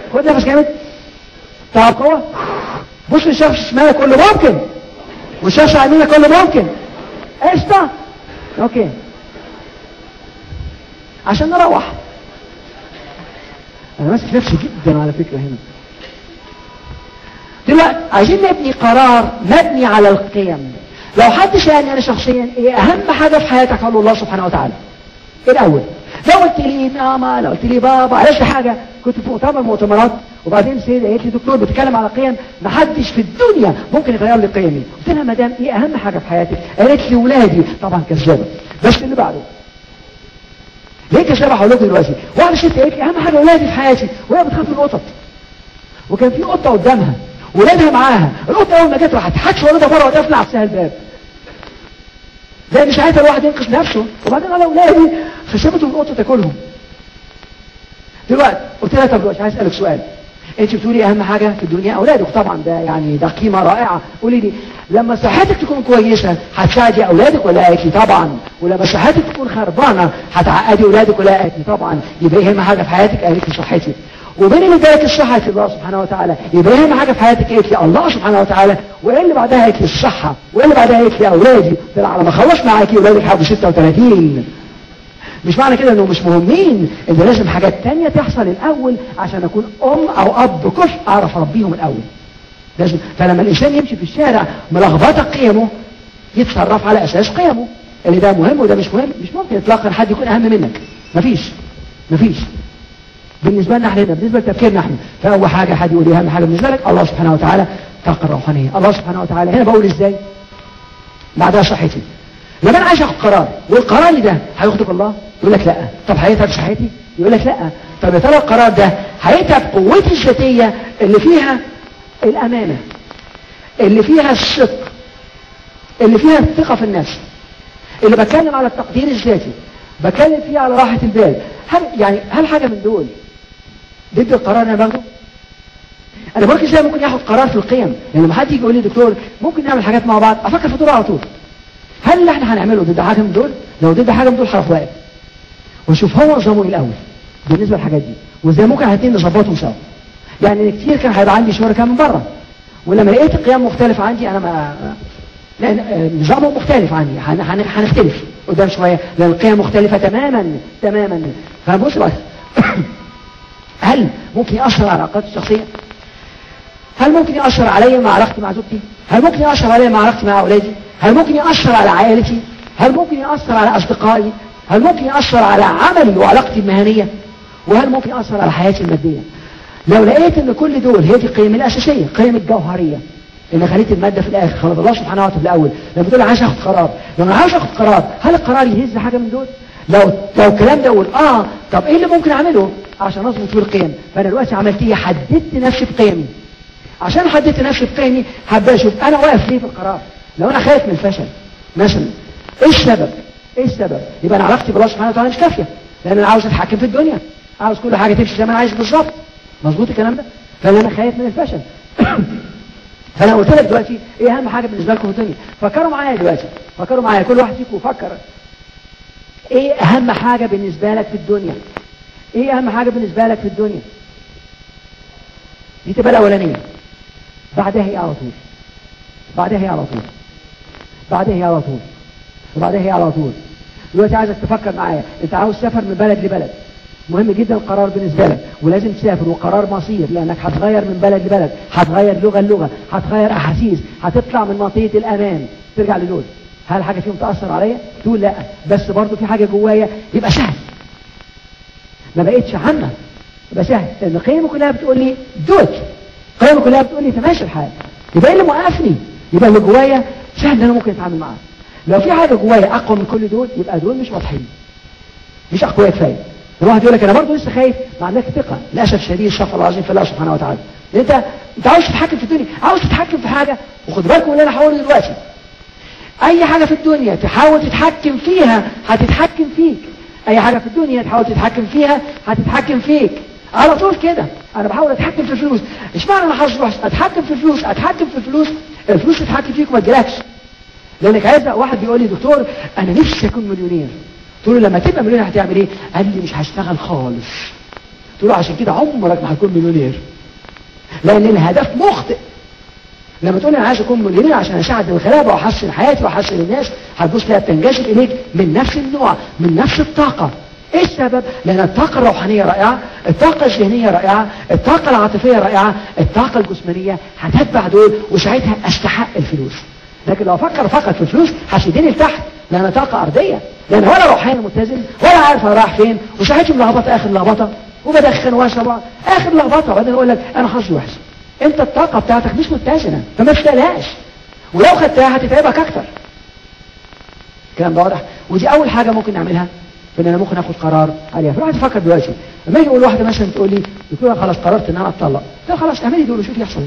خد نفس جامد تعب قوة بص الشخص الشمال كله ممكن والشخص اليمين كله ممكن قشطة اوكي عشان نروح انا ماسك نفسي جدا على فكرة هنا دلوقتي عايزين نبني قرار مبني على القيم لو حد سألني انا شخصيا ايه اهم حاجة في حياتك اقول الله سبحانه وتعالى ايه الاول لو قلت لي ماما لو قلت لي بابا عرفت حاجة كنت في مؤتمر مؤتمرات وبعدين سيدة قالت لي دكتور بتتكلم على قيم ما حدش في الدنيا ممكن يغير لي قيمي قلت لها مدام ايه اهم حاجة في حياتك قالت لي ولادي طبعا كذابة بس اللي بعده ليه كذابة هقول لكم دلوقتي واحدة ست قالت لي اهم حاجة ولادي في حياتي وهي بتخاف من القطط وكان في قطة قدامها ولادها معاها القطة اول ما جت راحت حكش ولادها بره وقفنا على الباب لان ساعتها الواحد ينقذ نفسه وبعدين على اولادي فسابته القطه تاكلهم دلوقتي قلت لها طب دلوقتي عايز اسالك سؤال انت بتقولي اهم حاجه في الدنيا اولادك طبعا ده يعني ده قيمه رائعه قولي لي لما صحتك تكون كويسه هتساعدي اولادك ولا قالت لي طبعا ولما صحتك تكون خربانه هتعقدي اولادك ولا قالت لي طبعا يبقى ايه اهم حاجه في حياتك قالت لي صحتي وبين اللي ادالك الصحة الله سبحانه وتعالى يبقى اهم حاجة في حياتك قالت لي الله سبحانه وتعالى وايه اللي بعدها قالت لي الصحة وايه اللي بعدها قالت لي اولادي ده على ما اخلص معاكي اولادك هيبقوا 36 مش معنى كده انهم مش مهمين ان لازم حاجات تانية تحصل الاول عشان اكون ام او اب كفء اعرف اربيهم الاول لازم فلما الانسان يمشي في الشارع ملخبطه قيمه يتصرف على اساس قيمه اللي ده مهم وده مش مهم مش ممكن اطلاقا حد يكون اهم منك مفيش مفيش بالنسبة لنا احنا بالنسبة لتفكيرنا احنا فأول حاجة حد يقول لي أهم حاجة بالنسبة لك الله سبحانه وتعالى طاقة الروحانية الله سبحانه وتعالى هنا بقول ازاي بعدها صحتي لما انا عايز اخد قرار والقرار ده هياخده الله يقول لك لا طب هيتعب صحتي يقول لك لا طب يا ترى القرار ده هيتعب قوتي الذاتية اللي فيها الأمانة اللي فيها الصدق اللي فيها الثقة في النفس اللي بتكلم على التقدير الذاتي بتكلم فيه على راحة البال هل يعني هل حاجة من دول ضد القرار اللي انا باخده انا بقولك ازاي ممكن ياخد قرار في القيم يعني لما حد يجي يقول لي دكتور ممكن نعمل حاجات مع بعض افكر في دول على طول هل اللي احنا هنعمله ضد حاجه من دول لو ضد حاجه من دول هروح واقف واشوف هو نظامه ايه الاول بالنسبه للحاجات دي وازاي ممكن الاثنين نظبطهم سوا يعني كتير كان هيبقى عندي شركاء من بره ولما لقيت القيم مختلفه عندي انا ما لان نظامه مختلف عني هنختلف قدام شويه لان القيم مختلفه تماما تماما فبص بس هل ممكن يأثر على علاقاتي الشخصية؟ هل ممكن يأثر علي مع علاقتي مع زوجتي؟ هل ممكن يأثر علي مع علاقتي مع أولادي؟ هل ممكن يأثر على عائلتي؟ هل ممكن يأثر على أصدقائي؟ هل ممكن يأثر على عملي وعلاقتي المهنية؟ وهل ممكن يأثر على حياتي المادية؟ لو لقيت ان كل دول هي دي القيم الأساسية قيم الجوهرية اللي خليت المادة في الآخر خلاص الله سبحانه وتعالى الأول لما تقول عايز اخد قرار لو انا عايز اخد قرار هل القرار يهز حاجة من دول؟ لو لو الكلام ده اقول اه طب ايه اللي ممكن اعمله عشان اظبط في القيم فانا دلوقتي عملت ايه حددت نفسي بقيمي عشان حددت نفسي بقيمي هبدا اشوف انا واقف ليه في القرار لو انا خايف من الفشل مثلا ايه السبب ايه السبب يبقى انا علاقتي بالله سبحانه وتعالى مش كافيه لان انا عاوز اتحكم في الدنيا عاوز كل حاجه تمشي زي ما انا عايز بالظبط مظبوط الكلام ده فانا انا خايف من الفشل فانا قلت لك دلوقتي ايه اهم حاجه بالنسبه لكم في الدنيا فكروا معايا دلوقتي فكروا معايا كل واحد فيكم فكر ايه اهم حاجة بالنسبة لك في الدنيا ايه اهم حاجة بالنسبة لك في الدنيا دي تبقى الاولانية بعدها هي على طول بعدها هي على طول بعدها هي على طول وبعدها هي على طول دلوقتي عايزك تفكر معايا انت عاوز سفر من بلد لبلد مهم جدا القرار بالنسبة لك ولازم تسافر وقرار مصير لانك هتغير من بلد لبلد هتغير لغة لغة هتغير احاسيس هتطلع من منطقة الامان ترجع لدول هل حاجة فيهم تأثر عليا تقول لا بس برضو في حاجة جوايا يبقى سهل ما بقيتش عامة يبقى سهل لأن قيمه كلها بتقول لي دوت قيمه كلها بتقول لي تماشي الحال يبقى اللي موقفني يبقى اللي جوايا سهل ان انا ممكن اتعامل معاه لو في حاجة جوايا اقوى من كل دول يبقى دول مش واضحين مش اقوياء كفايه الواحد يقول لك انا برضه لسه خايف ما عندك ثقه للاسف شديد الشفاء العظيم في الله سبحانه وتعالى انت انت عاوز تتحكم في الدنيا عاوز تتحكم في حاجه وخد بالكم من اللي انا هقوله دلوقتي اي حاجة في الدنيا تحاول تتحكم فيها هتتحكم فيك اي حاجة في الدنيا تحاول تتحكم فيها هتتحكم فيك على طول كده انا بحاول اتحكم في الفلوس مش معنى انا حظ وحش اتحكم في الفلوس اتحكم في الفلوس الفلوس تتحكم فيك وما تجيلكش لانك عايز واحد بيقول لي دكتور انا نفسي اكون مليونير قلت له لما تبقى مليونير هتعمل ايه قال لي مش هشتغل خالص تقول له عشان كده عمرك ما هتكون مليونير لان الهدف مخطئ لما تقول انا عايز اكون مليونير عشان اساعد الغلابه واحسن حياتي واحسن الناس هتبص تلاقيها بتنجذب اليك من نفس النوع من نفس الطاقه ايه السبب؟ لان الطاقه الروحانيه رائعه، الطاقه الذهنيه رائعه، الطاقه العاطفيه رائعه، الطاقه الجسمانيه هتتبع دول وساعتها استحق الفلوس. لكن لو افكر فقط في الفلوس هشدني لتحت لان طاقه ارضيه، لان ولا روحيا متزن ولا عارف انا رايح فين وساعتها ملخبطه اخر لخبطه وبدخن واشرب اخر لخبطه وبعدين اقول لك انا حظي وحش. انت الطاقه بتاعتك مش متزنه فما تشتغلهاش. ولو خدتها هتتعبك اكتر. الكلام ده واضح؟ ودي اول حاجه ممكن نعملها فان انا ممكن اخد قرار عليها فالواحد يفكر دلوقتي لما يجي يقول واحده مثلا تقول لي تقول خلاص قررت ان انا اتطلق لا خلاص اعملي دول وشوفي يحصل ايه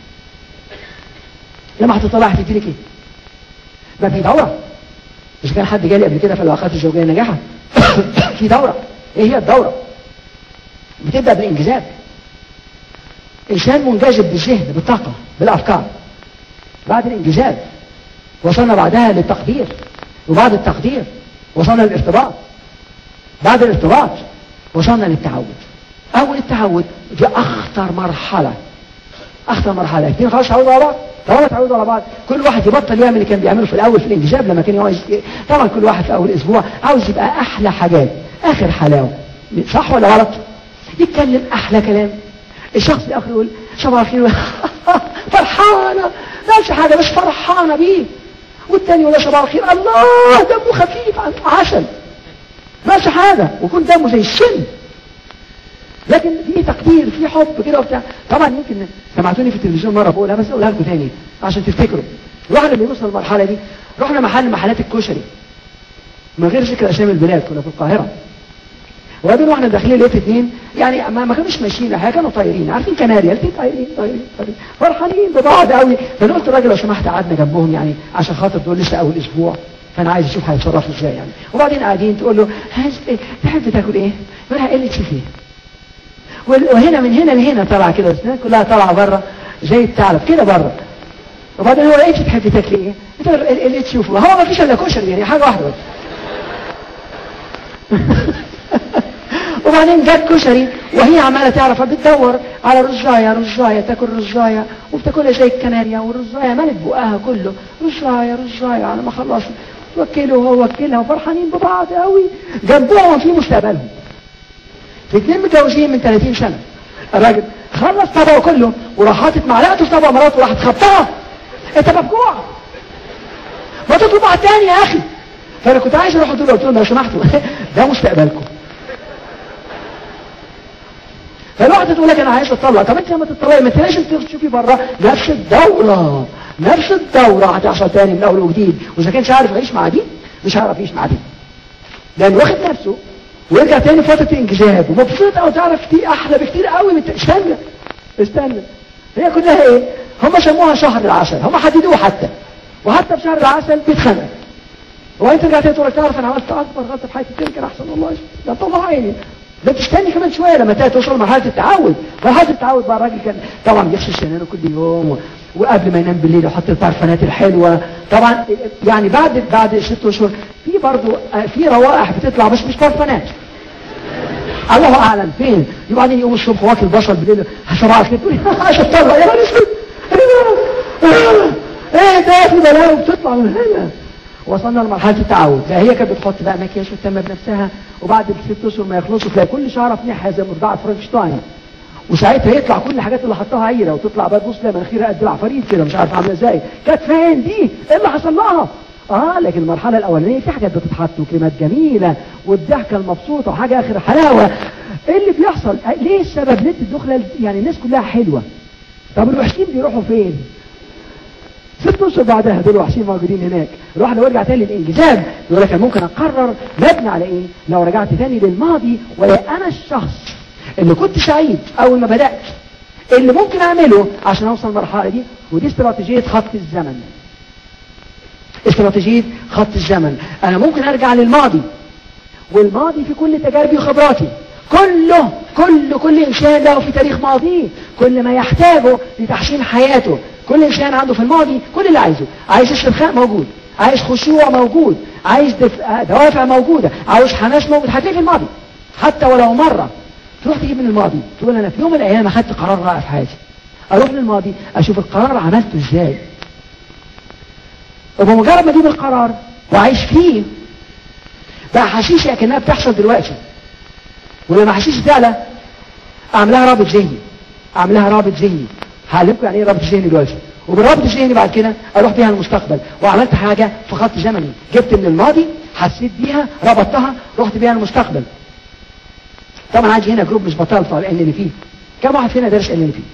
لما هتطلع هتدي لك ايه ما في دوره مش كان حد جالي قبل كده في العلاقات الزوجيه ناجحه في دوره ايه هي الدوره بتبدا بالانجذاب انسان منجذب بالذهن بالطاقه بالافكار بعد الانجذاب وصلنا بعدها للتقدير وبعد التقدير وصلنا للارتباط بعد الارتباط وصلنا للتعود اول التعود دي اخطر مرحلة اخطر مرحلة الاثنين خلاص تعودوا على بعض طالما تعودوا على بعض كل واحد يبطل يعمل اللي كان بيعمله في الاول في الانجذاب لما كان عاوز طبعا كل واحد في اول اسبوع عاوز يبقى احلى حاجات اخر حلاوة صح ولا غلط يتكلم احلى كلام الشخص الاخر يقول صباح الخير فرحانة ما حاجة بس فرحانة بيه والتاني يقول صباح الخير الله دمه خفيف عسل ماشي حاجة ويكون دمه زي السن لكن في تقدير في حب كده وبتاع طبعا يمكن سمعتوني في التلفزيون مرة بقولها بس اقولها لكم تاني عشان تفتكروا الواحد لما يوصل للمرحلة دي رحنا محل محلات الكشري من غير ذكر اسامي البلاد كنا في القاهرة وبعدين واحنا داخلين لقيت اثنين يعني ما, ما كانوش ماشيين حاجه كانوا طايرين عارفين كناريا قلت طايرين طايرين طايرين فرحانين ببعض قوي فانا قلت للراجل لو سمحت قعدنا جنبهم يعني عشان خاطر دول لسه اول اسبوع فانا عايز اشوف هيتصرفوا ازاي يعني وبعدين قاعدين تقول له عايز ايه تحب تاكل ايه؟ يقول لها قله فيه وهنا من هنا لهنا طالعه كده الاسنان كلها طالعه بره زي الثعلب كده بره وبعدين هو ايه تحب تاكلي ايه؟ قلت له اللي تشوفه هو ما فيش الا كشري يعني حاجه واحده بس وبعدين جت كشري وهي عمالة تعرف بتدور على رزاية رزاية تاكل رزاية وبتاكلها زي الكناريا والرزاية مالت بقها كله رزاية رزاية على ما خلص توكله وهو وكلها وفرحانين ببعض قوي جنبهم في مستقبلهم في اتنين متجوزين من 30 سنة الراجل خلص طبقه كله وراح حاطط معلقته في طبق مراته وراح خبطها انت مفجوع ما تطلب واحد تاني يا اخي فانا كنت عايز اروح قلت له قلت لهم لو سمحتوا ده مستقبلكم فالواحدة تقول لك انا عايز اتطلق طب انت لما تطلقي ما انت لازم تشوفي بره نفس الدورة نفس الدورة هتحصل تاني من اول وجديد واذا كانش عارف يعيش مع دي مش هيعرف يعيش مع دي لان واخد نفسه ويرجع تاني فترة انجذاب ومبسوط او تعرف دي احلى بكتير قوي من استنى استنى هي كلها ايه هم سموها شهر العسل هم حددوه حتى وحتى في شهر العسل بيتخانق وانت رجعت تقول لك تعرف انا عملت اكبر غلطه في حياتي يمكن احسن والله ده طلع عيني ده تستني كمان شويه لما توصل لمرحله التعود مرحله التعود بقى الراجل كان طبعا بيغسل سنانه كل يوم و... وقبل ما ينام بالليل يحط البارفانات الحلوه طبعا يعني بعد بعد ست اشهر في برضه في روائح بتطلع بس مش بارفانات الله اعلم فين وبعدين يقوم الصبح واكل بصل بالليل صباح الخير تقول عايز اتطلع يا نهار اسود ايه ده في بلاوي بتطلع من هنا وصلنا لمرحله التعود لا هي كانت بتحط بقى مكياج وتهتم بنفسها وبعد الست اشهر ما يخلصوا تلاقي كل شعره في ناحيه زي مرضعه فرانكشتاين وساعتها يطلع كل الحاجات اللي حطها عيره وتطلع بقى تبص لها مناخيرها قد العفاريت كده مش عارف عامله ازاي كانت فين دي ايه اللي حصل لها اه لكن المرحله الاولانيه في حاجات بتتحط وكلمات جميله والضحكه المبسوطه وحاجه اخر حلاوه ايه اللي بيحصل ليه السبب ليه الدخله يعني الناس كلها حلوه طب الوحشين بيروحوا فين ست اشهر بعدها دول وحشين موجودين هناك الواحد لو رجع تاني للانجذاب يقول لك ممكن اقرر مبني على ايه لو رجعت تاني للماضي ولا انا الشخص اللي كنت سعيد اول ما بدات اللي ممكن اعمله عشان اوصل المرحله دي ودي استراتيجيه خط الزمن استراتيجيه خط الزمن انا ممكن ارجع للماضي والماضي في كل تجاربي وخبراتي كله كل كل انسان له في تاريخ ماضيه كل ما يحتاجه لتحسين حياته كل انسان عنده في الماضي كل اللي عايزه عايز استرخاء موجود عايز خشوع موجود عايز دف... دوافع موجودة عاوز حماس موجود هتلاقيه في الماضي حتى ولو مرة تروح تجيب من الماضي تقول انا في يوم من الايام اخدت قرار رائع في حياتي اروح للماضي اشوف القرار عملته ازاي وبمجرد ما اجيب القرار واعيش فيه بقى حشيشي اكنها بتحصل دلوقتي ولما حشيشي تعلى اعملها رابط ذهني اعملها رابط ذهني هعلمكم يعني ايه رابط ذهني دلوقتي وبالرابط الذهني بعد كده اروح بيها المستقبل وعملت حاجه في خط زمني جبت من الماضي حسيت بيها ربطتها رحت بيها المستقبل طبعا عندي هنا جروب مش بطال ان اللي فيه كم واحد فينا درس ان اللي فيه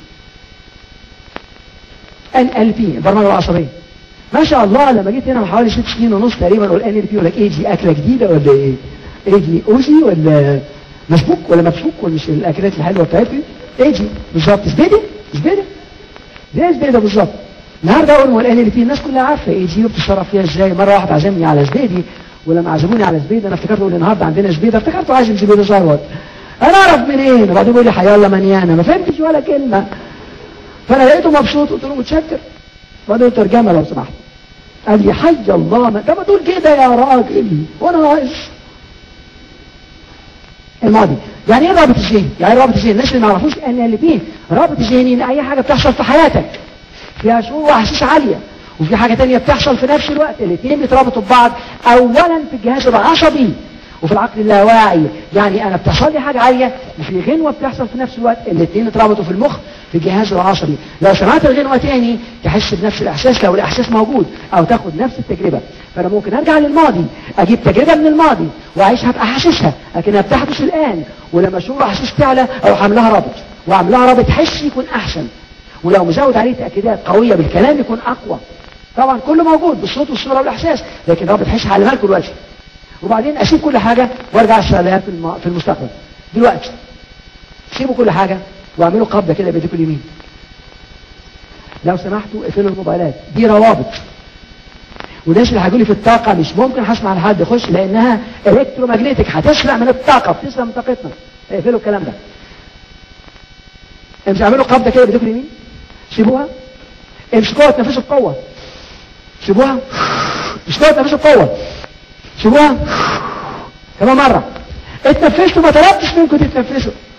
ان ال بي البرمجه العصبيه ما شاء الله لما جيت هنا من حوالي ست سنين ونص تقريبا اقول ان ال بي يقول لك ايه دي اكله جديده ولا ايه؟ ايه دي اوزي ولا مسبوك ولا مبسوك ولا مش الاكلات الحلوه بتاعتي؟ ايه دي؟ بالظبط زبيده زبيده زي زبيده بالظبط النهارده اول ما الان اللي فيه الناس كلها عارفه ايه دي وبتتصرف فيها ازاي مره واحد عزمني على زبيدي ولما عزموني على زبيده انا افتكرت اقول النهارده عندنا زبيده افتكرته عازم زبيده ثروت انا اعرف منين وبعدين بيقول لي حيا الله منيانه ما فهمتش ولا كلمه فانا لقيته مبسوط قلت له متشكر بعدين ترجمه لو سمحت قال لي حي الله ما ده ما تقول كده يا راجل وانا ناقص الماضي يعني ايه رابط الذهن يعني ايه رابط الذهن الناس اللي ما يعرفوش ان اللي فيه رابط الذهني ان اي حاجه بتحصل في حياتك فيها شعور واحاسيس عاليه وفي حاجه تانية بتحصل في نفس الوقت الاثنين بيترابطوا ببعض اولا في الجهاز العصبي وفي العقل اللاواعي يعني انا بتحصل لي حاجه عاليه وفي غنوه بتحصل في نفس الوقت الاثنين اتربطوا في المخ في الجهاز العصبي لو سمعت الغنوه تاني تحس بنفس الاحساس لو الاحساس موجود او تاخد نفس التجربه فانا ممكن ارجع للماضي اجيب تجربه من الماضي واعيشها باحاسيسها لكنها بتحدث الان ولما شعور احاسيس تعلى اروح عاملها رابط واعملها رابط حسي يكون احسن ولو مزود عليه تاكيدات قويه بالكلام يكون اقوى طبعا كله موجود بالصوت والصوره والاحساس لكن رابط حسي هعلمها لكم دلوقتي وبعدين اسيب كل حاجة وارجع اشتغلها في, الم... في المستقبل دلوقتي سيبوا كل حاجة واعملوا قبضة كده بايديكم اليمين لو سمحتوا اقفلوا الموبايلات دي روابط والناس اللي هيقولوا لي في الطاقة مش ممكن هسمع لحد يخش لانها الكترومagnetic هتسرق من الطاقة بتسرق من طاقتنا اقفلوا الكلام ده امشي اعملوا قبضة كده بايديكم اليمين سيبوها امسكوها تنفسوا بقوة سيبوها امسكوها تنفسوا بقوة سيبوها كمان مرة اتنفسوا ما طلبتش منكم تتنفسوا